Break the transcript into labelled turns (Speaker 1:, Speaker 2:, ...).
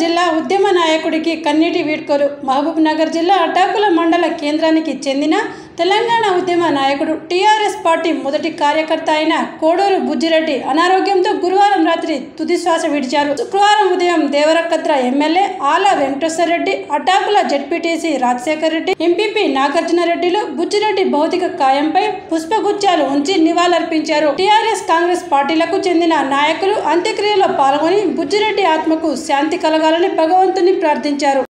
Speaker 1: జిల్లా ఉద్యమ నాయకుడికి కన్నీటి వీడ్కోలు మహబూబ్ నగర్ జిల్లా అడ్డాకుల మండల కేంద్రానికి చెందిన తెలంగాణ ఉద్యమ నాయకుడు టీఆర్ఎస్ పార్టీ మొదటి కార్యకర్త అయిన కోడూరు బుజ్జిరెడ్డి అనారోగ్యంతో గురువారం రాత్రి తుది శ్వాస విడిచారు శుక్రవారం ఉదయం Devarakadra MLA Ala Venkateswara Reddy Addakula ZPTC Rajasekhar Reddy MPP Nagarjuna రెడ్డిలు బుజ్జిరెడ్డి భౌతిక కాయంపై పుష్పగుచ్చాలు ఉంచి నివాళులర్పించారు టీఆర్ఎస్ కాంగ్రెస్ పార్టీలకు చెందిన నాయకులు అంత్యక్రియలో పాల్గొని బుజ్జిరెడ్డి ఆత్మకు శాంతి కలగాలని భగవంతుని ప్రార్థించారు